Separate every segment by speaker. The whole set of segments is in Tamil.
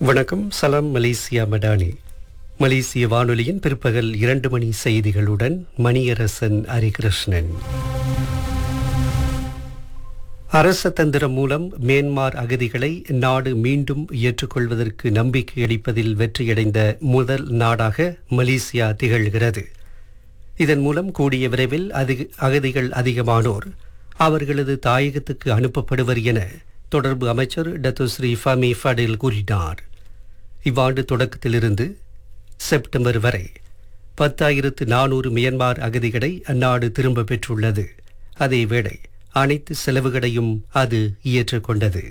Speaker 1: வணக்கம் சலாம் மலேசியா மடானி மலேசிய வானொலியின் பிற்பகல் இரண்டு மணி செய்திகளுடன் மணியரசன் ஹரிகிருஷ்ணன் அரச தந்திரம் மூலம் மியான்மார் அகதிகளை நாடு மீண்டும் ஏற்றுக்கொள்வதற்கு நம்பிக்கை அளிப்பதில் வெற்றியடைந்த முதல் நாடாக மலேசியா திகழ்கிறது இதன் மூலம் கூடிய விரைவில் அதிக அகதிகள் அதிகமானோர் அவர்களது தாயகத்துக்கு அனுப்பப்படுவர் என தொடர்பு அமைச்சர் டத்துஸ்ரீ ஃபமி ஃபடில் கூறினார் இவ்வாண்டு தொடக்கத்திலிருந்து செப்டம்பர் வரை பத்தாயிரத்து நானூறு மியான்மார் அகதிகளை அந்நாடு திரும்ப பெற்றுள்ளது அதேவேளை அனைத்து செலவுகளையும் அது ஏற்றுக்கொண்டது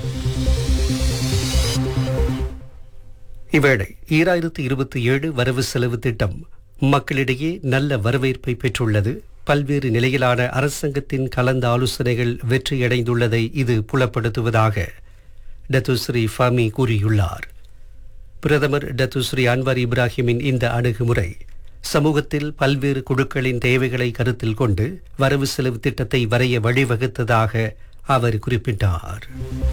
Speaker 1: இவ்வேளை ஈராயிரத்து இருபத்தி ஏழு வரவு செலவு திட்டம் மக்களிடையே நல்ல வரவேற்பை பெற்றுள்ளது பல்வேறு நிலையிலான அரசாங்கத்தின் கலந்த ஆலோசனைகள் வெற்றியடைந்துள்ளதை இது புலப்படுத்துவதாக டத்துஸ்ரீ ஃபமி கூறியுள்ளார் பிரதமர் டத்துஸ்ரீ அன்வர் இப்ராஹிமின் இந்த அணுகுமுறை சமூகத்தில் பல்வேறு குழுக்களின் தேவைகளை கருத்தில் கொண்டு வரவு செலவு திட்டத்தை வரைய வழிவகுத்ததாக அவர் குறிப்பிட்டார்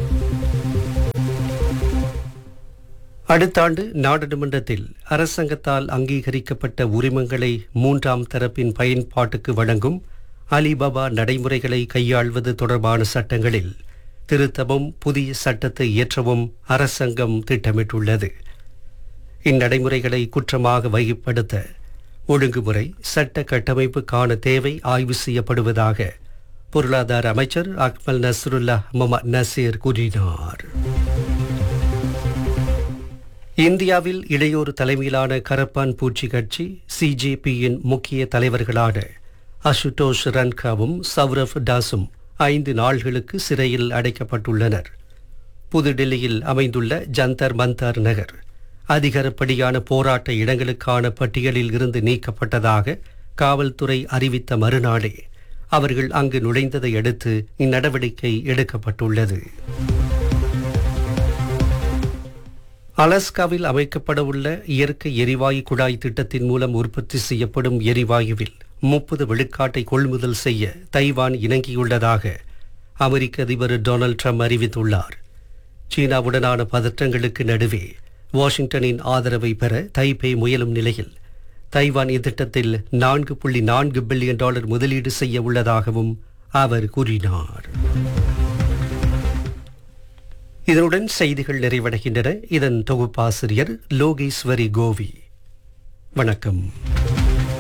Speaker 1: அடுத்த ஆண்டு நாடாளுமன்றத்தில் அரசாங்கத்தால் அங்கீகரிக்கப்பட்ட உரிமங்களை மூன்றாம் தரப்பின் பயன்பாட்டுக்கு வழங்கும் அலிபாபா நடைமுறைகளை கையாள்வது தொடர்பான சட்டங்களில் திருத்தமும் புதிய சட்டத்தை இயற்றவும் அரசாங்கம் திட்டமிட்டுள்ளது இந்நடைமுறைகளை குற்றமாக வகைப்படுத்த ஒழுங்குமுறை சட்ட கட்டமைப்புக்கான தேவை ஆய்வு செய்யப்படுவதாக பொருளாதார அமைச்சர் அக்மல் நஸ்ருல்லா முகமது நசீர் கூறினார் இந்தியாவில் இளையோர் தலைமையிலான கரப்பான் பூச்சி கட்சி சிஜேபியின் முக்கிய தலைவர்களான அசுதோஷ் ரன்காவும் சௌரவ் தாஸும் ஐந்து நாள்களுக்கு சிறையில் அடைக்கப்பட்டுள்ளனர் புதுடில்லியில் அமைந்துள்ள ஜந்தர் மந்தர் நகர் அதிகாரப்படியான போராட்ட இடங்களுக்கான பட்டியலில் இருந்து நீக்கப்பட்டதாக காவல்துறை அறிவித்த மறுநாளே அவர்கள் அங்கு நுழைந்ததை அடுத்து இந்நடவடிக்கை எடுக்கப்பட்டுள்ளது அலஸ்காவில் அமைக்கப்படவுள்ள இயற்கை எரிவாயு குழாய் திட்டத்தின் மூலம் உற்பத்தி செய்யப்படும் எரிவாயுவில் முப்பது விழுக்காட்டை கொள்முதல் செய்ய தைவான் இணங்கியுள்ளதாக அமெரிக்க அதிபர் டொனால்ட் ட்ரம்ப் அறிவித்துள்ளார் சீனாவுடனான பதற்றங்களுக்கு நடுவே வாஷிங்டனின் ஆதரவை பெற தைபே முயலும் நிலையில் தைவான் இத்திட்டத்தில் நான்கு புள்ளி நான்கு பில்லியன் டாலர் முதலீடு செய்ய உள்ளதாகவும் அவர் கூறினார் இதனுடன் செய்திகள் நிறைவடைகின்றன இதன் தொகுப்பாசிரியர் லோகேஸ்வரி கோவி வணக்கம்